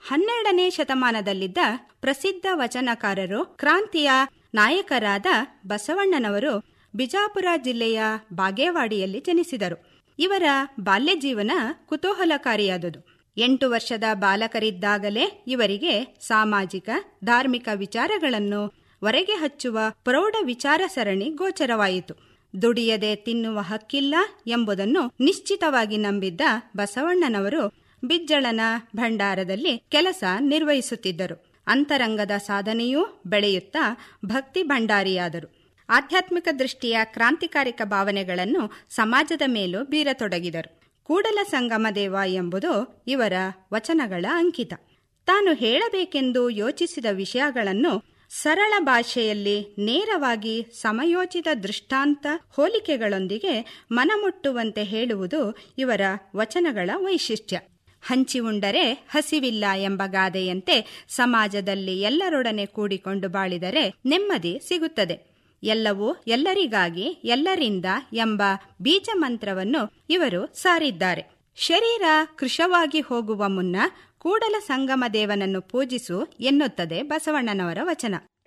ಹನ್ನೆರಡನೇ ಶತಮಾನದಲ್ಲಿದ್ದ ಪ್ರಸಿದ್ಧ ವಚನಕಾರರು ಕ್ರಾಂತಿಯ ನಾಯಕರಾದ ಬಸವಣ್ಣನವರು ಬಿಜಾಪುರ ಜಿಲ್ಲೆಯ ಬಾಗೇವಾಡಿಯಲ್ಲಿ ಜನಿಸಿದರು ಇವರ ಬಾಲ್ಯ ಜೀವನ ಕುತೂಹಲಕಾರಿಯಾದುದು ಎಂಟು ವರ್ಷದ ಬಾಲಕರಿದ್ದಾಗಲೇ ಇವರಿಗೆ ಸಾಮಾಜಿಕ ಧಾರ್ಮಿಕ ವಿಚಾರಗಳನ್ನು ಹೊರಗೆ ಹಚ್ಚುವ ಪ್ರೌಢ ವಿಚಾರ ಸರಣಿ ಗೋಚರವಾಯಿತು ದುಡಿಯದೆ ತಿನ್ನುವ ಹಕ್ಕಿಲ್ಲ ಎಂಬುದನ್ನು ನಿಶ್ಚಿತವಾಗಿ ನಂಬಿದ್ದ ಬಸವಣ್ಣನವರು ಬಿಜ್ಜಳನ ಭಂಡಾರದಲ್ಲಿ ಕೆಲಸ ನಿರ್ವಹಿಸುತ್ತಿದ್ದರು ಅಂತರಂಗದ ಸಾಧನೆಯೂ ಬೆಳೆಯುತ್ತಾ ಭಕ್ತಿ ಭಂಡಾರಿಯಾದರು ಆಧ್ಯಾತ್ಮಿಕ ದೃಷ್ಟಿಯ ಕ್ರಾಂತಿಕಾರಿಕ ಭಾವನೆಗಳನ್ನು ಸಮಾಜದ ಮೇಲೂ ಬೀರತೊಡಗಿದರು ಕೂಡಲ ಸಂಗಮ ದೇವ ಎಂಬುದು ಇವರ ವಚನಗಳ ಅಂಕಿತ ತಾನು ಹೇಳಬೇಕೆಂದು ಯೋಚಿಸಿದ ವಿಷಯಗಳನ್ನು ಸರಳ ಭಾಷೆಯಲ್ಲಿ ನೇರವಾಗಿ ಸಮಯೋಚಿತ ದೃಷ್ಟಾಂತ ಹೋಲಿಕೆಗಳೊಂದಿಗೆ ಮನಮುಟ್ಟುವಂತೆ ಹೇಳುವುದು ಇವರ ವಚನಗಳ ವೈಶಿಷ್ಟ್ಯ ಹಂಚಿ ಉಂಡರೆ ಹಸಿವಿಲ್ಲ ಎಂಬ ಗಾದೆಯಂತೆ ಸಮಾಜದಲ್ಲಿ ಎಲ್ಲರೊಡನೆ ಕೂಡಿಕೊಂಡು ಬಾಳಿದರೆ ನೆಮ್ಮದಿ ಸಿಗುತ್ತದೆ ಎಲ್ಲವೂ ಎಲ್ಲರಿಗಾಗಿ ಎಲ್ಲರಿಂದ ಎಂಬ ಬೀಜ ಮಂತ್ರವನ್ನು ಇವರು ಸಾರಿದ್ದಾರೆ ಶರೀರ ಕೃಶವಾಗಿ ಹೋಗುವ ಮುನ್ನ ಕೂಡಲ ಸಂಗಮ ದೇವನನ್ನು ಪೂಜಿಸು ಎನ್ನುತ್ತದೆ ಬಸವಣ್ಣನವರ ವಚನ